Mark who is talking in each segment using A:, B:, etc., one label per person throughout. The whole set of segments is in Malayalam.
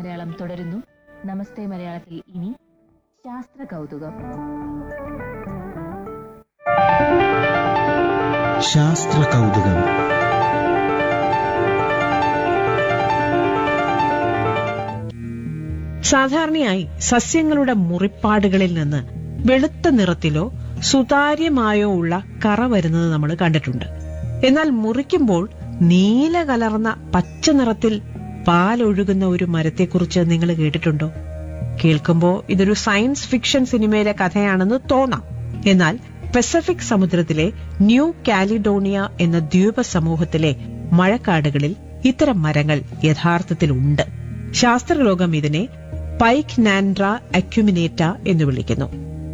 A: മലയാളം തുടരുന്നു നമസ്തേ മലയാളത്തിൽ ഇനി ശാസ്ത്ര കൗതുകം
B: ശാസ്ത്ര കൗതുകം
C: സാധാരണയായി സസ്യങ്ങളുടെ മുറിപ്പാടുകളിൽ നിന്ന് വെളുത്ത നിറത്തിലോ സുതാര്യമായോ ഉള്ള കറ വരുന്നത് നമ്മൾ കണ്ടിട്ടുണ്ട് എന്നാൽ മുറിക്കുമ്പോൾ നീല കലർന്ന പച്ച നിറത്തിൽ പാലൊഴുകുന്ന ഒരു മരത്തെക്കുറിച്ച് നിങ്ങൾ കേട്ടിട്ടുണ്ടോ കേൾക്കുമ്പോൾ ഇതൊരു സയൻസ് ഫിക്ഷൻ സിനിമയിലെ കഥയാണെന്ന് തോന്നാം എന്നാൽ പസഫിക് സമുദ്രത്തിലെ ന്യൂ കാലിഡോണിയ എന്ന ദ്വീപ സമൂഹത്തിലെ മഴക്കാടുകളിൽ ഇത്തരം മരങ്ങൾ യഥാർത്ഥത്തിൽ ഉണ്ട് ശാസ്ത്രലോകം ഇതിനെ പൈക്ക് നാൻഡ്ര അക്യുമിനേറ്റ എന്ന് വിളിക്കുന്നു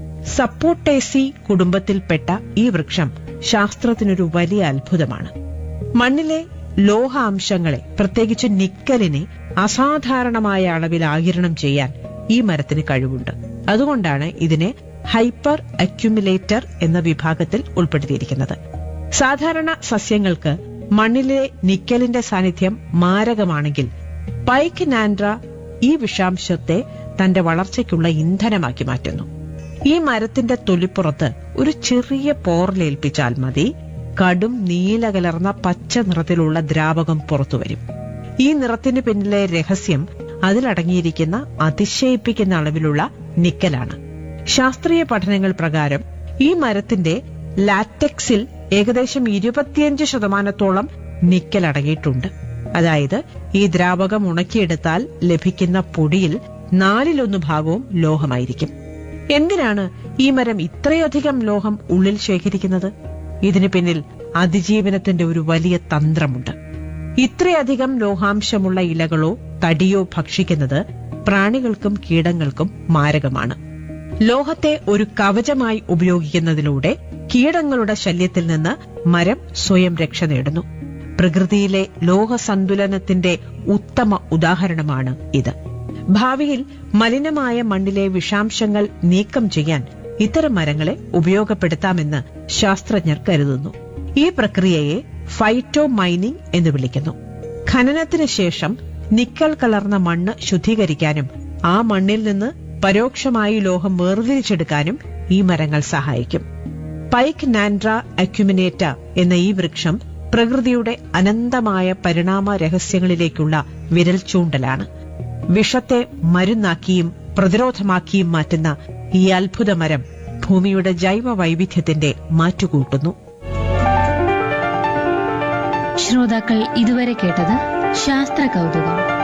C: സപ്പോട്ടേസി കുടുംബത്തിൽപ്പെട്ട ഈ വൃക്ഷം ശാസ്ത്രത്തിനൊരു വലിയ അത്ഭുതമാണ് മണ്ണിലെ ലോഹാംശങ്ങളെ പ്രത്യേകിച്ച് നിക്കലിനെ അസാധാരണമായ അളവിൽ ആകിരണം ചെയ്യാൻ ഈ മരത്തിന് കഴിവുണ്ട് അതുകൊണ്ടാണ് ഇതിനെ ഹൈപ്പർ അക്യുമുലേറ്റർ എന്ന വിഭാഗത്തിൽ ഉൾപ്പെടുത്തിയിരിക്കുന്നത് സാധാരണ സസ്യങ്ങൾക്ക് മണ്ണിലെ നിക്കലിന്റെ സാന്നിധ്യം മാരകമാണെങ്കിൽ പൈക്ക് നാൻഡ്ര ഈ വിഷാംശത്തെ തന്റെ വളർച്ചയ്ക്കുള്ള ഇന്ധനമാക്കി മാറ്റുന്നു ഈ മരത്തിന്റെ തൊലിപ്പുറത്ത് ഒരു ചെറിയ പോറലേൽപ്പിച്ചാൽ മതി കടും നീല കലർന്ന പച്ച നിറത്തിലുള്ള ദ്രാവകം പുറത്തുവരും ഈ നിറത്തിന് പിന്നിലെ രഹസ്യം അതിലടങ്ങിയിരിക്കുന്ന അതിശയിപ്പിക്കുന്ന അളവിലുള്ള നിക്കലാണ് ശാസ്ത്രീയ പഠനങ്ങൾ പ്രകാരം ഈ മരത്തിന്റെ ലാറ്റക്സിൽ ഏകദേശം ഇരുപത്തിയഞ്ച് ശതമാനത്തോളം നിക്കൽ അടങ്ങിയിട്ടുണ്ട് അതായത് ഈ ദ്രാവകം ഉണക്കിയെടുത്താൽ ലഭിക്കുന്ന പൊടിയിൽ നാലിലൊന്ന് ഭാഗവും ലോഹമായിരിക്കും എന്തിനാണ് ഈ മരം ഇത്രയധികം ലോഹം ഉള്ളിൽ ശേഖരിക്കുന്നത് ഇതിന് പിന്നിൽ അതിജീവനത്തിന്റെ ഒരു വലിയ തന്ത്രമുണ്ട് ഇത്രയധികം ലോഹാംശമുള്ള ഇലകളോ തടിയോ ഭക്ഷിക്കുന്നത് പ്രാണികൾക്കും കീടങ്ങൾക്കും മാരകമാണ് ലോഹത്തെ ഒരു കവചമായി ഉപയോഗിക്കുന്നതിലൂടെ കീടങ്ങളുടെ ശല്യത്തിൽ നിന്ന് മരം സ്വയം രക്ഷ നേടുന്നു പ്രകൃതിയിലെ ലോഹസന്തുലനത്തിന്റെ ഉത്തമ ഉദാഹരണമാണ് ഇത് ഭാവിയിൽ മലിനമായ മണ്ണിലെ വിഷാംശങ്ങൾ നീക്കം ചെയ്യാൻ ഇത്തരം മരങ്ങളെ ഉപയോഗപ്പെടുത്താമെന്ന് ശാസ്ത്രജ്ഞർ കരുതുന്നു ഈ പ്രക്രിയയെ ഫൈറ്റോ മൈനിംഗ് എന്ന് വിളിക്കുന്നു ഖനനത്തിന് ശേഷം നിക്കൽ കലർന്ന മണ്ണ് ശുദ്ധീകരിക്കാനും ആ മണ്ണിൽ നിന്ന് പരോക്ഷമായി ലോഹം വേർതിരിച്ചെടുക്കാനും ഈ മരങ്ങൾ സഹായിക്കും പൈക്ക് നാൻഡ്ര അക്യുമിനേറ്റ എന്ന ഈ വൃക്ഷം പ്രകൃതിയുടെ അനന്തമായ പരിണാമ രഹസ്യങ്ങളിലേക്കുള്ള വിരൽ ചൂണ്ടലാണ് വിഷത്തെ മരുന്നാക്കിയും പ്രതിരോധമാക്കിയും മാറ്റുന്ന ഈ അത്ഭുത മരം ഭൂമിയുടെ ജൈവ വൈവിധ്യത്തിന്റെ മാറ്റുകൂട്ടുന്നു
A: ശ്രോതാക്കൾ ഇതുവരെ കേട്ടത് ശാസ്ത്ര കൗതുകം